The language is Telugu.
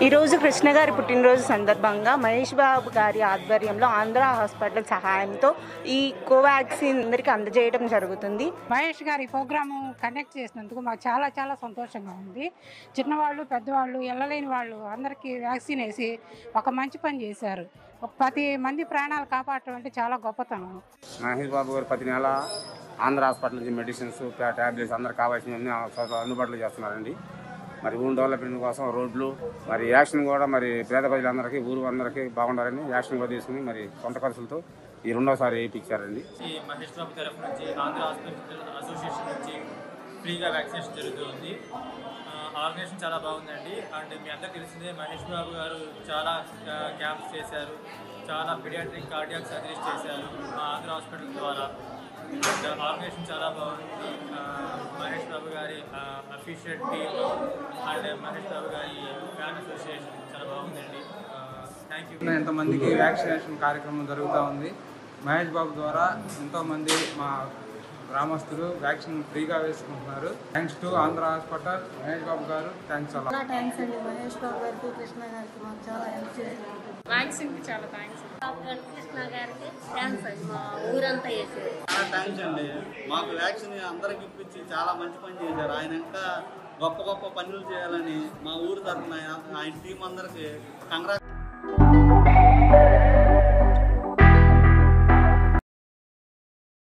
ఈరోజు కృష్ణ గారి పుట్టినరోజు సందర్భంగా మహేష్ బాబు గారి ఆధ్వర్యంలో ఆంధ్ర హాస్పిటల్ సహాయంతో ఈ కోవాక్సిన్ అందరికీ అందజేయడం జరుగుతుంది మహేష్ గారి ప్రోగ్రాము కండక్ట్ చేసినందుకు మాకు చాలా చాలా సంతోషంగా ఉంది చిన్నవాళ్ళు పెద్దవాళ్ళు వెళ్ళలేని వాళ్ళు అందరికీ వ్యాక్సిన్ వేసి ఒక మంచి పని చేశారు ఒక పది మంది ప్రాణాలు కాపాడటం అంటే చాలా గొప్పతనం మహేష్ బాబు గారు ప్రతి నెల ఆంధ్ర హాస్పిటల్ నుంచి మెడిసిన్స్ ట్యాబ్లెట్స్ అందరికి కావాల్సినవన్నీ అందుబాటులో చేస్తున్నారండి మరి ఊరు డెవలప్మెంట్ కోసం రోడ్లు మరి యాక్షన్ కూడా మరి పేద ప్రజలందరికీ ఊరు అందరికీ బాగుండాలని యాక్షన్ కూడా తీసుకుని మరి సొంత ఖర్చులతో ఈ రెండోసారి వేయించారండి ఈ మహేష్ బాబు తరఫు నుంచి ఆంధ్ర హాస్పిటల్ అసోసియేషన్ నుంచి ఫ్రీగా వ్యాక్సినేషన్ జరుగుతుంది ఆ, ఆర్గనైజేషన్ చాలా బాగుందండి అండ్ మీ అందరికీ తెలిసిందే మహేష్ బాబు గారు చాలా ఆ, క్యాంప్స్ చేశారు చాలా పిడియాట్రిక్ కార్డియాక్ సర్జరీస్ చేశారు మా ఆంధ్ర హాస్పిటల్ ద్వారా అండ్ ఆర్గనైజేషన్ చాలా బాగుంది ఆ, మహేష్ బాబు గారి official team and Mahesh Babu గారి ఫ్యాన్ అసోసియేషన్ చాలా బాగుందండి థ్యాంక్ యూ ఎంతమందికి వ్యాక్సినేషన్ కార్యక్రమం జరుగుతూ ఉంది మహేష్ బాబు ద్వారా ఎంతోమంది మా గ్రామస్తులు వ్యాక్సిన్ ఫ్రీగా వేసుకుంటున్నారు thanks to Andhra hospital Mahesh Babu garu thanks అలా చాలా థ్యాంక్స్ అండి మహేష్ బాబు గారికి కృష్ణ గారికి మాకు చాలా హెల్ప్ చేశారు డాక్టర్ కృష్ణ గారికి థ్యాంక్స్ అండి మా ఊరంతా వేసారు చాలా థ్యాంక్స్ అండి మాకు వ్యాక్సిన్ అందరికి ఇప్పించి చాలా మంచి పని చేశారు ఆయన ఇంకా గొప్ప గొప్ప పనులు చేయాలని మా ఊరు తరఫున ఆయన ఆయన టీం అందరికి కంగ్రాట్